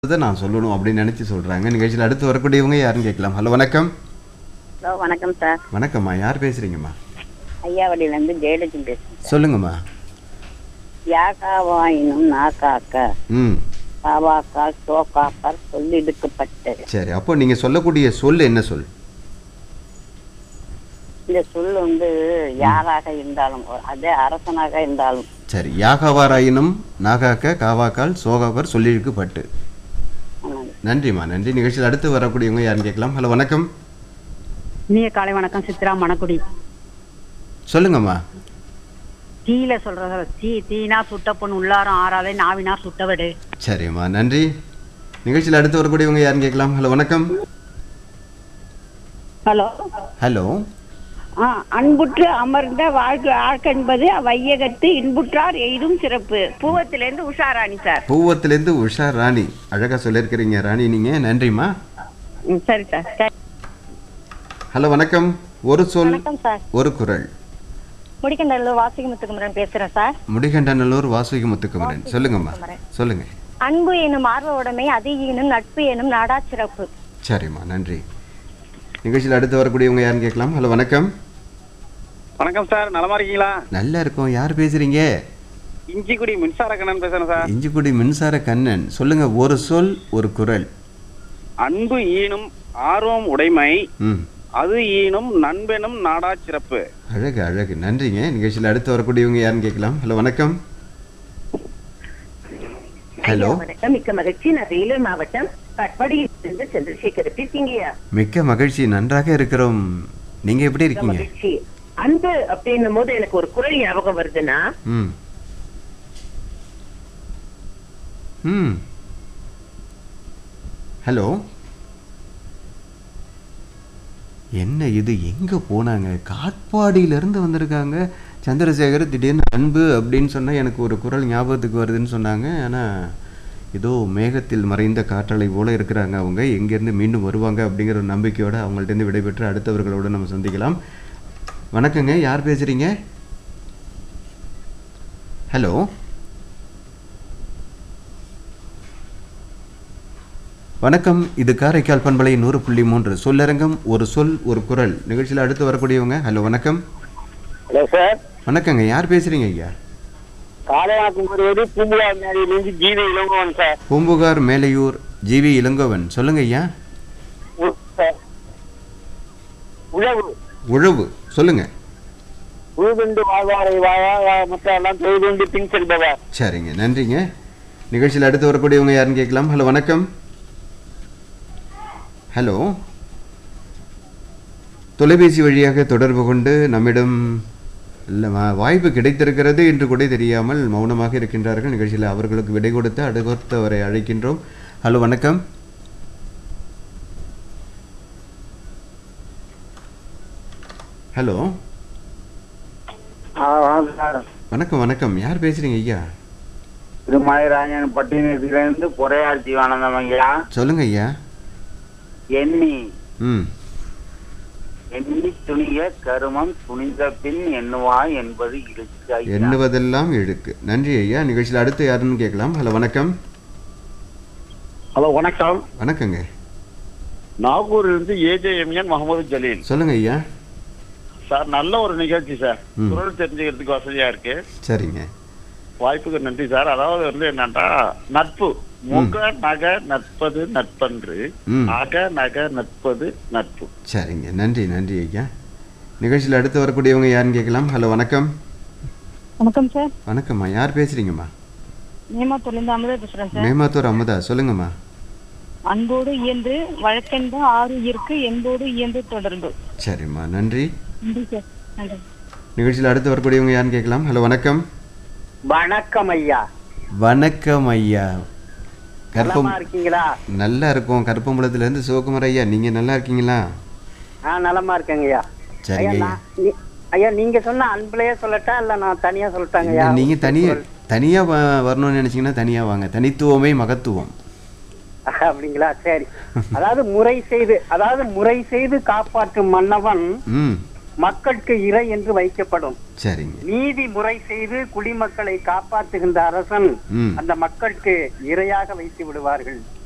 இதை நான் சொல்லணும் அப்படின்னு நினைச்சு சொல்றாங்க நிகழ்ச்சியில் அடுத்து வரக்கூடியவங்க யாருன்னு கேட்கலாம் ஹலோ வணக்கம் ஹலோ வணக்கம் சார் வணக்கம்மா யார் பேசுறீங்கம்மா ஐயாவடியிலேருந்து ஜெயலட்சுமி பேசுகிறேன் சொல்லுங்கம்மா யாகாவாயினும் நாக்காக்க ம் காவாக்கா சோகாக்கர் சொல்லிடுக்கப்பட்டது சரி அப்போ நீங்க சொல்லக்கூடிய சொல் என்ன சொல் இந்த சொல் வந்து யாராக இருந்தாலும் அதே அரசனாக இருந்தாலும் சரி யாகவாராயினும் நாகாக்க காவாக்கால் சோகாவர் சொல்லியிருக்கு பட்டு ஆமாம். நன்றிம்மா நன்றி நிகழ்ச்சியில் அடுத்து வரக்கூடியவங்க யாருன்னு கேட்கலாம் ஹலோ வணக்கம் இனிய காலை வணக்கம் சித்ரா மணக்குடி சொல்லுங்கம்மா தீயில சொல்ற தீ தீனா சுட்ட பொண்ணு உள்ளாரம் ஆறாதே நாவினா சுட்டவடு சரிம்மா நன்றி நிகழ்ச்சியில் அடுத்து வரக்கூடியவங்க யாருன்னு கேட்கலாம் ஹலோ வணக்கம் ஹலோ ஹலோ ஆ அன்புற்று அமர்ந்த வாழ்க்கை வாழ்க்கென்பது வையகத்து இன்புற்றார் எய்தும் சிறப்பு பூவத்திலேருந்து உஷாராணி சார் பூவத்திலேருந்து உஷா ராணி அழகா சொல்லியிருக்கிறீங்க ராணி நீங்க நன்றிம்மா ம், சரி சார் சரி. ஹலோ வணக்கம் ஒரு சொல் வணக்கம் சார் ஒரு குரல் முடிக்கண்டல்லூர் வாசிக முத்துக்குமரன் பேசுறேன் சார் முடிகண்டநல்லூர் வாசுகி முத்துக்குமரன் சொல்லுங்கம்மா சொல்லுங்க அன்பு எனும் ஆர்வ உடைமை அது எனும் நட்பு எனும் நாடா சிறப்பு சரிம்மா நன்றி நிகழ்ச்சியில் அடுத்து வரக்கூடியவங்க யாருன்னு கேட்கலாம் ஹலோ வணக்கம் வணக்கம் சார் நலமா இருக்கீங்களா நல்லா இருக்கோம் யார் பேசுறீங்க இஞ்சிக்குடி மின்சார கண்ணன் பேசுறேன் சார் இஞ்சிக்குடி மின்சார கண்ணன் சொல்லுங்க ஒரு சொல் ஒரு குரல் அன்பு ஈனும் ஆர்வம் உடைமை ம் அது ஈனும் நண்பெனும் நாடா சிறப்பு அழகு அழகு நன்றிங்க நிகழ்ச்சியில் அடுத்து வரக்கூடியவங்க யாருன்னு கேட்கலாம் ஹலோ வணக்கம் ஹலோ வணக்கம் மிக்க மகிழ்ச்சி நான் வேலூர் மாவட்டம் கட்பாடியிலிருந்து சந்திரசேகர் எப்படி இருக்கீங்கய்யா மிக்க மகிழ்ச்சி நன்றாக இருக்கிறோம் நீங்க எப்படி மிக்க இருக்கீங்க மகிழ்ச்சி அன்பு அப்படின்னும் போது எனக்கு ஒரு குரல் ஞாபகம் வருதுன்னா ம் ம் ஹலோ என்ன இது எங்கே போனாங்க காட்பாடியிலேருந்து வந்திருக்காங்க சந்திரசேகர் திடீர்னு அன்பு அப்படின்னு சொன்னால் எனக்கு ஒரு குரல் ஞாபகத்துக்கு வருதுன்னு சொன்னாங்க ஆனால் ஏதோ மேகத்தில் மறைந்த காற்றலை போல இருக்கிறாங்க அவங்க எங்கேருந்து மீண்டும் வருவாங்க அப்படிங்கிற ஒரு நம்பிக்கையோடு அவங்கள்ட்டேருந்து விடைபெற்று அடுத்தவர்களோடு நம்ம சந்திக்கலாம் வணக்கங்க யார் பேசுகிறீங்க ஹலோ வணக்கம் இது காரைக்கால் பண்பலை நூறு புள்ளி மூன்று சொல்லரங்கம் ஒரு சொல் ஒரு குரல் நிகழ்ச்சியில் அடுத்து வரக்கூடியவங்க ஹலோ வணக்கம் ஹலோ சார் வணக்கங்க யார் பேசுறீங்க ஐயா காலையாக்கும்போது பூம்புலா மேலிருந்து GV Ilangovan sir Poompuhar Melaiyur GV Ilangovan சொல்லுங்க ஐயா உழவு உழவு சொல்லுங்க உழுதுண்டு வாழ்வாரை வாழா மற்ற எல்லாம் தொழுதுண்டு பின் செல்பவர் சரிங்க நன்றிங்க நிகழ்ச்சியில் அடுத்து வரக்கூடியவங்க யாருன்னு கேட்கலாம் ஹலோ வணக்கம் ஹலோ தொலைபேசி வழியாக தொடர்பு கொண்டு நம்மிடம் இல்ல, வா- வாய்ப்பு கிடைத்திருக்கிறது என்று கூட தெரியாமல் மௌனமாக இருக்கின்றார்கள் நிகழ்ச்சியில் அவர்களுக்கு விடை கொடுத்து அடுத்தவரை அழைக்கின்றோம் ஹலோ வணக்கம் ஹலோ வணக்கம் வணக்கம் யார் பேசுறீங்க ஐயா திருமலைராஜன் பட்டினத்திலிருந்து பொறையார் ஜீவானந்தம் ஐயா சொல்லுங்க ஐயா எண்ணி ம் எண்ணி துணிய கருமம் துணிந்த பின் எண்ணுவாய் என்பது இழுக்கு ஐயா. எண்ணுவதெல்லாம் இழுக்கு நன்றி ஐயா நிகழ்ச்சியில் அடுத்து யாருன்னு கேட்கலாம் ஹலோ வணக்கம் ஹலோ வணக்கம் வணக்கங்க நாகூரிலிருந்து ஏஜேஎம்என் முகமது ஜலீல் சொல்லுங்க ஐயா சார் நல்ல ஒரு நிகழ்ச்சி சார் ம். குரல் தெரிஞ்சுக்கிறதுக்கு வசதியா இருக்கு சரிங்க வாய்ப்புக்கு நன்றி சார் அதாவது வந்து என்னன்னா நட்பு முக நக நட்பது நட்பன்று ம். அக நக நட்பது நட்பு சரிங்க நன்றி நன்றி ஐயா நிகழ்ச்சியில் அடுத்து வரக்கூடியவங்க யாருன்னு கேட்கலாம் ஹலோ வணக்கம் வணக்கம் சார் வணக்கம்மா யார் பேசுறீங்கம்மா நேமாத்தூர்லேருந்து அமுதா பேசுறேன் சார் மேமாத்தூர் அமுதா சொல்லுங்கம்மா அன்போடு இயந்து வழக்கென்ப ஆறு இருக்கு என்போடு இயந்து தொடர்பு சரிம்மா நன்றி நன்றி சார் நன்றி நிகழ்ச்சியில் அடுத்து வரக்கூடியவங்க யாருன்னு கேட்கலாம் ஹலோ வணக்கம் வணக்கம் ஐயா வணக்கம் ஐயா கருப்பம் நலமா இருக்கீங்களா நல்லா இருக்கோம் கருப்பம்பலத்துலேருந்து சிவகுமார் ஐயா நீங்கள் நல்லா இருக்கீங்களா ஆ நலமா இருக்கேங்க ஐயா சரிங்க ஐயா நான் நீ- ஐயா நீங்க சொன்ன அன்புலயே சொல்லட்டா இல்ல நான் தனியா சொல்லட்டாங்க ஐயா நீங்க தனியா தனியா வ- வரணும்னு நினைச்சீங்கன்னா தனியா வாங்க தனித்துவமே மகத்துவம் அப்படிங்களா சரி அதாவது முறை செய்து அதாவது முறை செய்து காப்பாற்றும் மன்னவன் ம் மக்களுக்கு இறை என்று வைக்கப்படும் சரிங்க நீதி முறை செய்து குடிமக்களை காப்பாற்றுகின்ற அரசன் ம் அந்த மக்களுக்கு இரையாக வைத்து விடுவார்கள்